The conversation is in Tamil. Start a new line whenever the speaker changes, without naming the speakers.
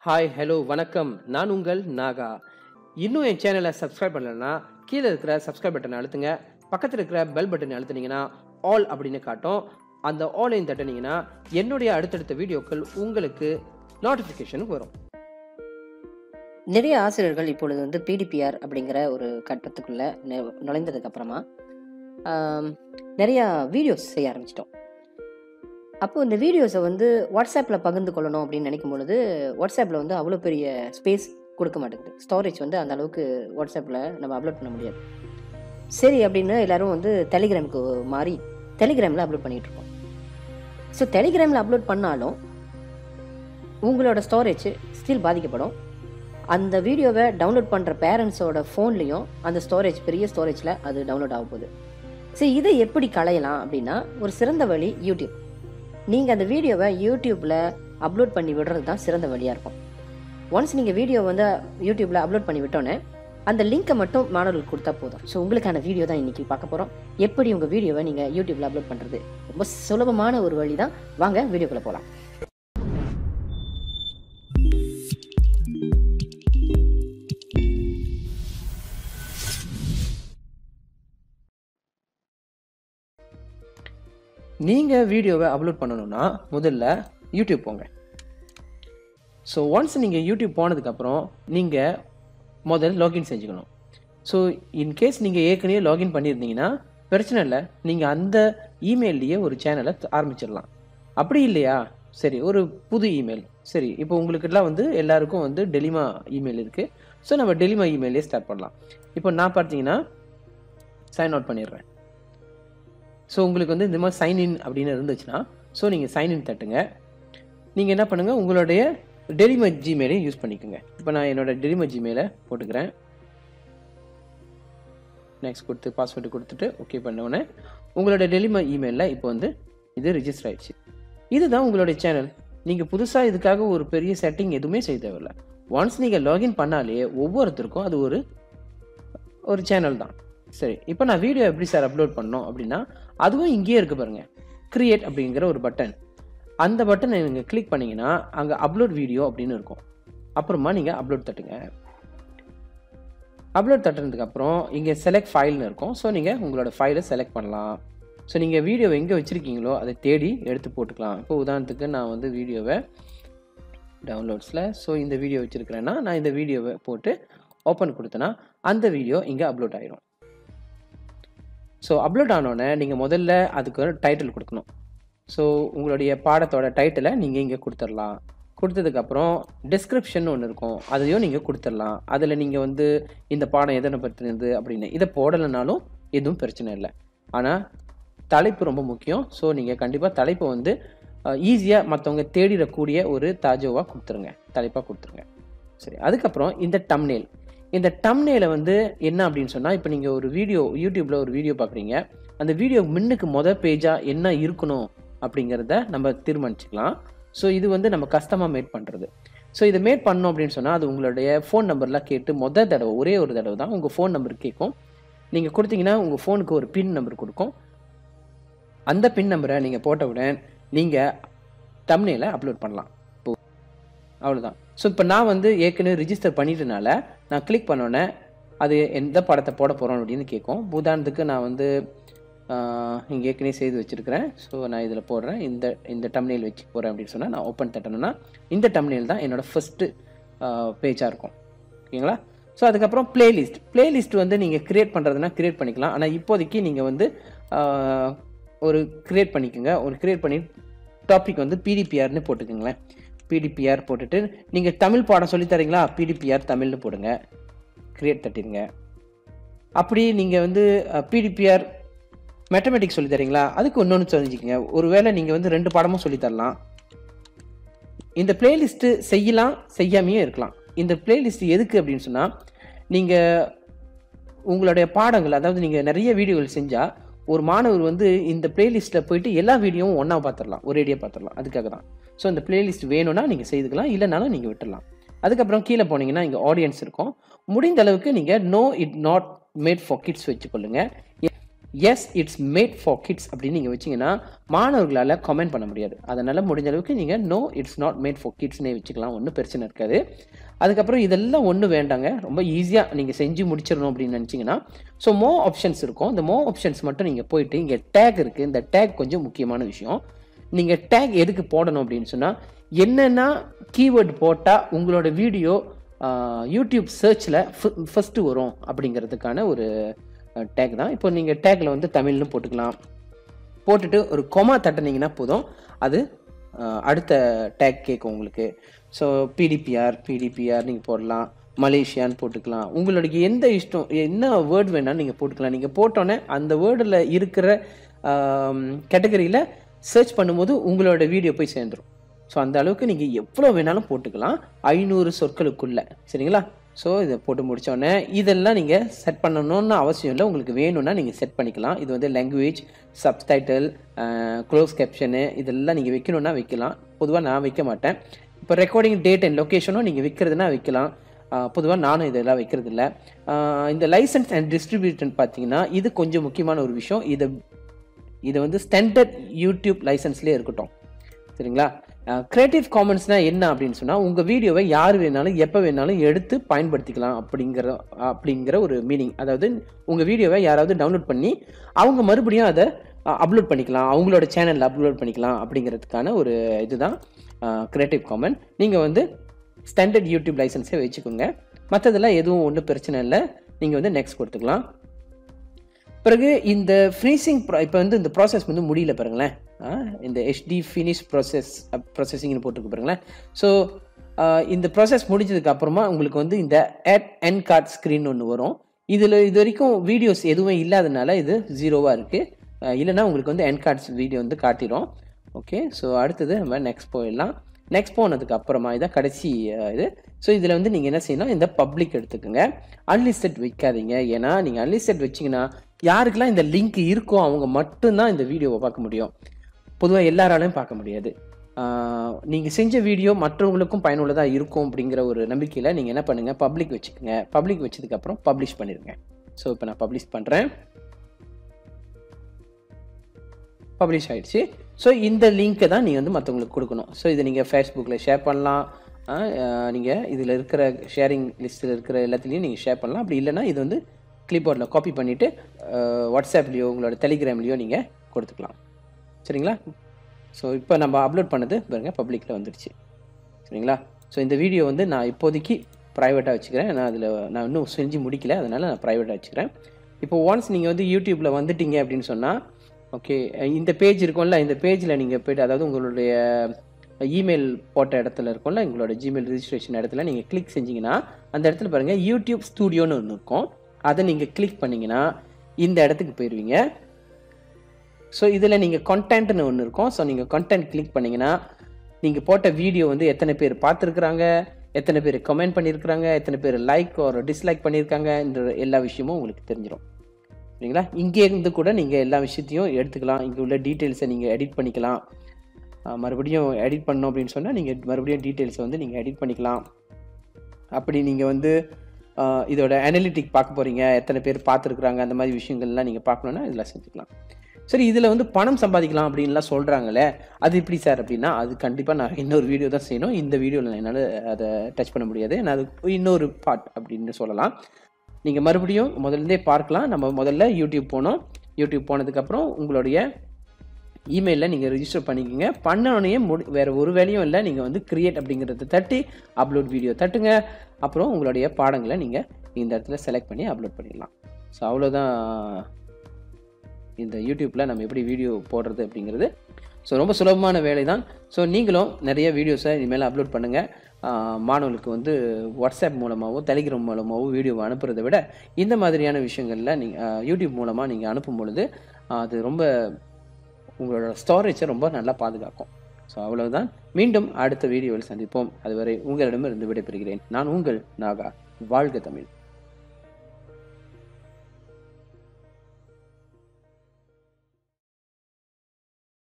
ஹாய் ஹலோ வணக்கம் நான் உங்கள் நாகா இன்னும் என் சேனலை சப்ஸ்கிரைப் பண்ணலைன்னா கீழே இருக்கிற சப்ஸ்கிரைப் பட்டனை அழுத்துங்க பக்கத்தில் இருக்கிற பெல் பட்டனை அழுத்துனீங்கன்னா ஆல் அப்படின்னு காட்டும் அந்த ஆலையும் தட்டினீங்கன்னா என்னுடைய அடுத்தடுத்த வீடியோக்கள் உங்களுக்கு நோட்டிஃபிகேஷனுக்கு வரும்
நிறைய ஆசிரியர்கள் இப்பொழுது வந்து பிடிபிஆர் அப்படிங்கிற ஒரு கட்டத்துக்குள்ள நு- நுழைந்ததுக்கு அப்புறமா ஆம், நிறைய வீடியோஸ் செய்ய ஆரம்பிச்சிட்டோம் அப்போ இந்த வீடியோஸை வந்து வாட்ஸ்அப்பில் பகிர்ந்து கொள்ளணும் அப்படின்னு நினைக்கும் பொழுது வாட்ஸ்அப்பில் வந்து அவ்வளோ பெரிய ஸ்பேஸ் கொடுக்க மாட்டேங்குது ஸ்டோரேஜ் வந்து அந்த அளவுக்கு வாட்ஸ்அப்பில் நம்ம அப்லோட் பண்ண முடியாது சரி அப்படின்னு எல்லாரும் வந்து டெலிகிராமுக்கு மாறி டெலிகிராமில் அப்லோட் பண்ணிட்டு இருக்கோம் ஸோ டெலிகிராமில் அப்லோட் பண்ணாலும் உங்களோட ஸ்டோரேஜ் ஸ்டில் பாதிக்கப்படும் அந்த வீடியோவை டவுன்லோட் பண்ணுற பேரண்ட்ஸோட ஃபோன்லேயும் அந்த ஸ்டோரேஜ் பெரிய ஸ்டோரேஜில் அது டவுன்லோட் ஆக போகுது சரி இதை எப்படி களையலாம் அப்படின்னா ஒரு சிறந்த வழி யூடியூப் நீங்கள் அந்த வீடியோவை யூடியூப்பில் அப்லோட் பண்ணி விடுறது தான் சிறந்த வழியாக இருக்கும் ஒன்ஸ் நீங்கள் வீடியோ வந்து யூடியூப்பில் அப்லோட் பண்ணி விட்டோன்னே அந்த லிங்க்கை மட்டும் மாணவர்களுக்கு கொடுத்தா போதும் ஸோ உங்களுக்கான வீடியோ தான் இன்றைக்கி பார்க்க போகிறோம் எப்படி உங்கள் வீடியோவை நீங்கள் யூடியூப்பில் அப்லோட் பண்ணுறது ரொம்ப சுலபமான ஒரு வழி தான் வாங்க வீடியோக்குள்ளே போகலாம்
நீங்கள் வீடியோவை அப்லோட் பண்ணணும்னா முதல்ல யூடியூப் போங்க ஸோ ஒன்ஸ் நீங்கள் யூடியூப் போனதுக்கப்புறம் நீங்கள் முதல்ல லாகின் செஞ்சுக்கணும் ஸோ இன்கேஸ் நீங்கள் ஏற்கனவே லாகின் பண்ணியிருந்தீங்கன்னா பிரச்சனை இல்லை நீங்கள் அந்த இமெயில்லையே ஒரு சேனலை ஆரம்பிச்சிடலாம் அப்படி இல்லையா சரி ஒரு புது இமெயில் சரி இப்போ உங்களுக்கெல்லாம் வந்து எல்லாருக்கும் வந்து டெலிமா இமெயில் இருக்குது ஸோ நம்ம டெலிமா இமெயிலே ஸ்டார்ட் பண்ணலாம் இப்போ நான் பார்த்தீங்கன்னா சைன் அவுட் பண்ணிடுறேன் ஸோ உங்களுக்கு வந்து இந்த மாதிரி சைன் இன் அப்படின்னு இருந்துச்சுன்னா ஸோ நீங்கள் சைன் இன் தட்டுங்க நீங்கள் என்ன பண்ணுங்கள் உங்களுடைய டெலிம ஜிமெயிலையும் யூஸ் பண்ணிக்கோங்க இப்போ நான் என்னோட டெலிம ஜிமெயிலை போட்டுக்கிறேன் நெக்ஸ்ட் கொடுத்து பாஸ்வேர்டு கொடுத்துட்டு ஓகே பண்ணோடனே உங்களோட டெலிம இமெயிலில் இப்போ வந்து இது ரிஜிஸ்டர் ஆயிடுச்சு இதுதான் உங்களுடைய சேனல் நீங்கள் புதுசாக இதுக்காக ஒரு பெரிய செட்டிங் எதுவுமே செய்ய தேவையில்ல ஒன்ஸ் நீங்கள் லாகின் பண்ணாலே ஒவ்வொருத்தருக்கும் அது ஒரு ஒரு சேனல் தான் சரி இப்போ நான் வீடியோ எப்படி சார் அப்லோட் பண்ணோம் அப்படின்னா அதுவும் இங்கேயே இருக்கு பாருங்க கிரியேட் அப்படிங்கிற ஒரு பட்டன் அந்த பட்டனை நீங்கள் கிளிக் பண்ணீங்கன்னா அங்கே அப்லோட் வீடியோ அப்படின்னு இருக்கும் அப்புறமா நீங்கள் அப்லோட் தட்டுங்க அப்லோட் தட்டுறதுக்கு அப்புறம் இங்கே செலக்ட் ஃபைல்னு இருக்கும் ஸோ நீங்கள் உங்களோட ஃபைலை செலக்ட் பண்ணலாம் ஸோ நீங்கள் வீடியோ எங்கே வச்சுருக்கீங்களோ அதை தேடி எடுத்து போட்டுக்கலாம் இப்போ உதாரணத்துக்கு நான் வந்து வீடியோவை டவுன்லோட்ஸில் ஸோ இந்த வீடியோ வச்சுருக்கிறேன்னா நான் இந்த வீடியோவை போட்டு ஓப்பன் கொடுத்தேன்னா அந்த வீடியோ இங்கே அப்லோட் ஆயிரும் ஸோ அப்லோட் ஆனோடனே நீங்கள் முதல்ல அதுக்கு ஒரு டைட்டில் கொடுக்கணும் ஸோ உங்களுடைய பாடத்தோட டைட்டிலை நீங்கள் இங்கே கொடுத்துடலாம் கொடுத்ததுக்கப்புறம் டிஸ்கிரிப்ஷன் ஒன்று இருக்கும் அதையும் நீங்கள் கொடுத்துடலாம் அதில் நீங்கள் வந்து இந்த பாடம் எதனை பற்றினது அப்படின்னு இதை போடலைனாலும் எதுவும் பிரச்சனை இல்லை ஆனால் தலைப்பு ரொம்ப முக்கியம் ஸோ நீங்கள் கண்டிப்பாக தலைப்பை வந்து ஈஸியாக மற்றவங்க தேடிடக்கூடிய ஒரு தாஜோவாக கொடுத்துருங்க தலைப்பாக கொடுத்துருங்க சரி அதுக்கப்புறம் இந்த டம்னேல் இந்த டம்னேலை வந்து என்ன அப்படின்னு சொன்னால் இப்போ நீங்கள் ஒரு வீடியோ யூடியூப்பில் ஒரு வீடியோ பார்க்குறீங்க அந்த வீடியோ முன்னுக்கு மொதல் பேஜாக என்ன இருக்கணும் அப்படிங்கிறத நம்ம தீர்மானிச்சுக்கலாம் ஸோ இது வந்து நம்ம கஸ்டமாக மேட் பண்ணுறது ஸோ இதை மேட் பண்ணோம் அப்படின்னு சொன்னால் அது உங்களுடைய ஃபோன் நம்பர்லாம் கேட்டு மொதல் தடவை ஒரே ஒரு தடவை தான் உங்கள் ஃபோன் நம்பர் கேட்கும் நீங்கள் கொடுத்தீங்கன்னா உங்கள் ஃபோனுக்கு ஒரு பின் நம்பர் கொடுக்கும் அந்த பின் நம்பரை நீங்கள் போட்டவுடன் நீங்கள் தம்னேல அப்லோட் பண்ணலாம் இப்போ அவ்வளோதான் ஸோ இப்போ நான் வந்து ஏற்கனவே ரிஜிஸ்டர் பண்ணிட்டனால நான் கிளிக் பண்ணோன்னே அது எந்த படத்தை போட போகிறோம் அப்படின்னு கேட்கும் உதாரணத்துக்கு நான் வந்து இங்கே ஏற்கனவே செய்து வச்சுருக்கிறேன் ஸோ நான் இதில் போடுறேன் இந்த இந்த டம்னேல் வச்சு போகிறேன் அப்படின்னு சொன்னால் நான் ஓப்பன் தட்டணும்னா இந்த டம்னேல் தான் என்னோடய ஃபஸ்ட்டு பேஜாக இருக்கும் ஓகேங்களா ஸோ அதுக்கப்புறம் பிளேலிஸ்ட் பிளேலிஸ்ட் வந்து நீங்கள் க்ரியேட் பண்ணுறதுனா க்ரியேட் பண்ணிக்கலாம் ஆனால் இப்போதைக்கு நீங்கள் வந்து ஆஹ், ஒரு க்ரியேட் பண்ணிக்கோங்க ஒரு க்ரியேட் பண்ணி டாபிக் வந்து பிடிபிஆர்னு போட்டுக்கோங்களேன் பிடிபிஆர் போட்டுட்டு நீங்கள் தமிழ் பாடம் சொல்லித் தரீங்களா பிடிபிஆர் தமிழ்னு போடுங்க க்ரியேட் தட்டிடுங்க அப்படி நீங்கள் வந்து பிடிபிஆர் மேத்தமெட்டிக்ஸ் சொல்லி தரீங்களா அதுக்கு இன்னொன்று தெரிஞ்சுக்கங்க ஒருவேளை நீங்கள் வந்து ரெண்டு பாடமும் சொல்லி தரலாம் இந்த பிளேலிஸ்ட்டு செய்யலாம் செய்யாமையே இருக்கலாம் இந்த பிளேலிஸ்ட் எதுக்கு அப்படின்னு சொன்னால் நீங்கள் உங்களுடைய பாடங்கள் அதாவது நீங்கள் நிறைய வீடியோகள் செஞ்சால் ஒரு மாணவர் வந்து இந்த பிளேலிஸ்ட்டில் போயிட்டு எல்லா வீடியோவும் ஒன்றா பார்த்துடலாம் ஒரேடியாக பார்த்துடலாம் அதுக்காக தான் ஸோ இந்த பிளேலிஸ்ட் வேணும்னா நீங்கள் செய்துக்கலாம் இல்லைனாலும் நீங்கள் விட்டுடலாம் அதுக்கப்புறம் கீழே போனீங்கன்னா இங்கே ஆடியன்ஸ் இருக்கும் முடிந்த அளவுக்கு நீங்கள் no it not made for kids வச்சுக்கொள்ளுங்க yes it's made for kids அப்படின்னு நீங்கள் வச்சிங்கன்னா மாணவர்களால் கமெண்ட் பண்ண முடியாது அதனால் முடிஞ்ச அளவுக்கு நீங்கள் no it's not made for கிட்ஸ்னே வச்சுக்கலாம் ஒன்றும் பிரச்சனை இருக்காது அதுக்கப்புறம் இதெல்லாம் ஒன்றும் வேண்டாங்க ரொம்ப ஈஸியாக நீங்கள் செஞ்சு முடிச்சிடணும் அப்படின்னு நினச்சிங்கன்னா ஸோ மோ ஆப்ஷன்ஸ் இருக்கும் இந்த மோ ஆப்ஷன்ஸ் மட்டும் நீங்கள் போயிட்டு இங்கே டேக் இருக்குது இந்த டேக் கொஞ்சம் முக்கியமான விஷயம் நீங்கள் டேக் எதுக்கு போடணும் அப்படின்னு சொன்னால் என்னென்ன கீவேர்டு போட்டால் உங்களோட வீடியோ யூடியூப் சர்ச்சில் ஃபஸ்ட்டு வரும் அப்படிங்கிறதுக்கான ஒரு டேக் தான் இப்போ நீங்கள் டேக்கில் வந்து தமிழ்னு போட்டுக்கலாம் போட்டுட்டு ஒரு கொமா தட்டினீங்கன்னா போதும் அது அஹ், அடுத்த டேக் கேட்கும் உங்களுக்கு ஸோ பிடிபிஆர் பிடிபிஆர் நீங்கள் போடலாம் மலேசியான்னு போட்டுக்கலாம் உங்களுக்கு எந்த இஷ்டம் என்ன வேர்ட் வேணாலும் நீங்கள் போட்டுக்கலாம் நீங்கள் போட்டோன்னே அந்த வேர்டில் இருக்கிற கேட்டகரியில் சர்ச் பண்ணும்போது உங்களோட வீடியோ போய் சேர்ந்துடும் ஸோ அந்த அளவுக்கு நீங்கள் எவ்வளோ வேணாலும் போட்டுக்கலாம் ஐநூறு சொற்களுக்குள்ள சரிங்களா ஸோ இதை போட்டு முடிச்சோடனே இதெல்லாம் நீங்கள் செட் பண்ணணும்னு அவசியம் இல்லை உங்களுக்கு வேணும்னா நீங்கள் செட் பண்ணிக்கலாம் இது வந்து லாங்குவேஜ் சப்டைட்டில் க்ளோஸ் கேப்ஷனு இதெல்லாம் நீங்கள் வைக்கணும்னா வைக்கலாம் பொதுவாக நான் வைக்க மாட்டேன் இப்போ ரெக்கார்டிங் டேட் அண்ட் லொக்கேஷனும் நீங்கள் வைக்கிறதுனா வைக்கலாம் பொதுவாக நானும் இதெல்லாம் வைக்கிறது இல்லை இந்த லைசன்ஸ் அண்ட் டிஸ்ட்ரிபியூஷன் பார்த்தீங்கன்னா இது கொஞ்சம் முக்கியமான ஒரு விஷயம் இதை இது வந்து ஸ்டாண்டர்ட் யூடியூப் லைசன்ஸ்லேயே இருக்கட்டும் சரிங்களா கிரியேட்டிவ் காமன்ஸ்னால் என்ன அப்படின்னு சொன்னால் உங்கள் வீடியோவை யார் வேணாலும் எப்போ வேணாலும் எடுத்து பயன்படுத்திக்கலாம் அப்படிங்கிற அப்படிங்கிற ஒரு மீனிங் அதாவது உங்கள் வீடியோவை யாராவது டவுன்லோட் பண்ணி அவங்க மறுபடியும் அதை அப்லோட் பண்ணிக்கலாம் அவங்களோட சேனலில் அப்லோட் பண்ணிக்கலாம் அப்படிங்கிறதுக்கான ஒரு இதுதான் கிரியேட்டிவ் காமன் நீங்கள் வந்து ஸ்டாண்டர்ட் யூடியூப் லைசன்ஸே வச்சுக்கோங்க மற்றதெல்லாம் எதுவும் ஒன்றும் பிரச்சனை இல்லை நீங்கள் வந்து நெக்ஸ்ட் கொடுத்துக்கலாம் பிறகு இந்த ஃபினிஷிங் இப்போ வந்து இந்த ப்ராசஸ் வந்து முடியல பாருங்களேன் ஆ, இந்த ஹெச்டி ஃபினிஷ் ப்ராசஸ் ப்ராசஸிங்னு போட்டுருக்கு பாருங்களேன் ஸோ இந்த ப்ராசஸ் முடிஞ்சதுக்கு அப்புறமா உங்களுக்கு வந்து இந்த ஆட் என் கார்ட் ஸ்க்ரீன் ஒன்று வரும் இதில் இது வரைக்கும் வீடியோஸ் எதுவுமே இல்லாதனால இது ஜீரோவாக இருக்குது இல்லைன்னா உங்களுக்கு வந்து என் கார்ட்ஸ் வீடியோ வந்து காட்டிடும் ஓகே ஸோ அடுத்தது நம்ம நெக்ஸ்ட் போயிடலாம் நெக்ஸ்ட் போனதுக்கு அப்புறமா இதான் கடைசி அஹ், இது ஸோ இதில் வந்து நீங்கள் என்ன செய்யணும் இந்த பப்ளிக் எடுத்துக்கோங்க அன்லிஸ்டட் வைக்காதீங்க ஏன்னா நீங்கள் அன்லிஸ்டட் வச்சிங்கன்னா யாருக்கெல்லாம் இந்த லிங்க் இருக்கோ அவங்க மட்டும்தான் இந்த வீடியோவை பார்க்க முடியும் பொதுவாக எல்லாராலையும் பார்க்க முடியாது நீங்கள் செஞ்ச வீடியோ மற்றவங்களுக்கும் பயனுள்ளதாக இருக்கும் அப்படிங்கிற ஒரு நம்பிக்கையில் நீங்கள் என்ன பண்ணுங்கள் பப்ளிக் வச்சுக்கோங்க பப்ளிக் வச்சதுக்கப்புறம் பப்ளிஷ் பண்ணிடுங்க ஸோ இப்போ நான் பப்ளிஷ் பண்ணுறேன் பப்ளிஷ் ஆயிடுச்சு ஸோ இந்த லிங்க்கை தான் நீங்கள் வந்து மற்றவங்களுக்கு கொடுக்கணும் ஸோ இதை நீங்கள் ஃபேஸ்புக்கில் ஷேர் பண்ணலாம் நீங்கள் இதில் இருக்கிற ஷேரிங் லிஸ்ட்டில் இருக்கிற எல்லாத்துலேயும் நீங்கள் ஷேர் பண்ணலாம் அப்படி இல்லைன்னா இது வந்து கிளிப்போர்டில் காப்பி பண்ணிவிட்டு வாட்ஸ்அப்லேயோ உங்களோட டெலிகிராம்லேயோ நீங்கள் கொடுத்துக்கலாம் சரிங்களா ஸோ இப்போ நம்ம அப்லோட் பண்ணது பாருங்க பப்ளிக்கில் வந்துடுச்சு சரிங்களா ஸோ இந்த வீடியோ வந்து நான் இப்போதைக்கு ப்ரைவேட்டாக வச்சுக்கிறேன் நான் அதில் நான் இன்னும் செஞ்சு முடிக்கல அதனால் நான் ப்ரைவேட்டாக வச்சுக்கிறேன் இப்போ ஒன்ஸ் நீங்கள் வந்து யூடியூப்பில் வந்துட்டீங்க அப்படின்னு சொன்னால் ஓகே இந்த பேஜ் இருக்கும்ல இந்த பேஜில் நீங்கள் போய்ட்டு அதாவது உங்களுடைய இமெயில் போட்ட இடத்துல இருக்கும்ல உங்களோட ஜிமெயில் ரிஜிஸ்ட்ரேஷன் இடத்துல நீங்கள் கிளிக் செஞ்சீங்கன்னா அந்த இடத்துல பாருங்கள் யூடியூப் ஸ்டூடியோன்னு ஒன்று இருக்கும் அதை நீங்கள் கிளிக் பண்ணிங்கன்னா இந்த இடத்துக்கு போயிடுவீங்க ஸோ இதில் நீங்கள் கண்டென்ட்னு ஒன்று இருக்கும் ஸோ நீங்கள் கண்டென்ட் கிளிக் பண்ணிங்கன்னா நீங்கள் போட்ட வீடியோ வந்து எத்தனை பேர் பார்த்துருக்குறாங்க எத்தனை பேர் கமெண்ட் பண்ணியிருக்கிறாங்க எத்தனை பேர் லைக் ஒரு டிஸ்லைக் பண்ணியிருக்காங்க இந்த எல்லா விஷயமும் உங்களுக்கு தெரிஞ்சிடும் சரிங்களா இங்கே இருந்து கூட நீங்கள் எல்லா விஷயத்தையும் எடுத்துக்கலாம் இங்கே உள்ள டீட்டெயில்ஸை நீங்கள் எடிட் பண்ணிக்கலாம் அஹ் மறுபடியும் எடிட் பண்ணோம் அப்படின்னு சொன்னால் நீங்கள் மறுபடியும் டீட்டெயில்ஸை வந்து நீங்கள் எடிட் பண்ணிக்கலாம் அப்படி நீங்கள் வந்து அஹ் இதோட அனலிட்டிக் பார்க்க போகிறீங்க எத்தனை பேர் பார்த்துருக்குறாங்க அந்த மாதிரி விஷயங்கள்லாம் நீங்கள் பார்க்கணுன்னா இதில் செஞ்சுக்கலாம் சரி இதில் வந்து பணம் சம்பாதிக்கலாம் அப்படின்லாம் சொல்கிறாங்களே அது எப்படி சார் அப்படின்னா அது கண்டிப்பாக நான் இன்னொரு வீடியோ தான் செய்யணும் இந்த வீடியோவில் என்னால் அதை டச் பண்ண முடியாது நான் அது இன்னொரு பார்ட் அப்படின்னு சொல்லலாம் நீங்கள் மறுபடியும் முதல்லேருந்தே பார்க்கலாம் நம்ம முதல்ல யூடியூப் போனோம் யூடியூப் போனதுக்கப்புறம் உங்களுடைய இமெயிலில் நீங்கள் ரிஜிஸ்டர் பண்ணிக்கோங்க பண்ணோடனே முடி வேறு ஒரு வேலையும் இல்லை நீங்கள் வந்து கிரியேட் அப்படிங்கிறத தட்டி அப்லோட் வீடியோ தட்டுங்க அப்புறம் உங்களுடைய பாடங்களை நீங்கள் இந்த இடத்துல செலக்ட் பண்ணி அப்லோட் பண்ணிடலாம் ஸோ அவ்வளோதான் இந்த யூடியூப்பில் நம்ம எப்படி வீடியோ போடுறது அப்படிங்கிறது ஸோ ரொம்ப சுலபமான வேலை தான் ஸோ நீங்களும் நிறைய வீடியோஸை இனிமேல் அப்லோட் பண்ணுங்கள் மாணவர்களுக்கு வந்து வாட்ஸ்அப் மூலமாகவோ டெலிகிராம் மூலமாகவோ வீடியோவை அனுப்புறதை விட இந்த மாதிரியான விஷயங்களில் நீங்கள் யூடியூப் மூலமாக நீங்கள் அனுப்பும் பொழுது ஆஹ், அது ரொம்ப உங்களோட ஸ்டோரேஜை ரொம்ப நல்லா பாதுகாக்கும் ஸோ அவ்வளவுதான் மீண்டும் அடுத்த வீடியோவில் சந்திப்போம் அதுவரை உங்களிடமிருந்து விடைபெறுகிறேன் நான் உங்கள் நாகா வாழ்க தமிழ்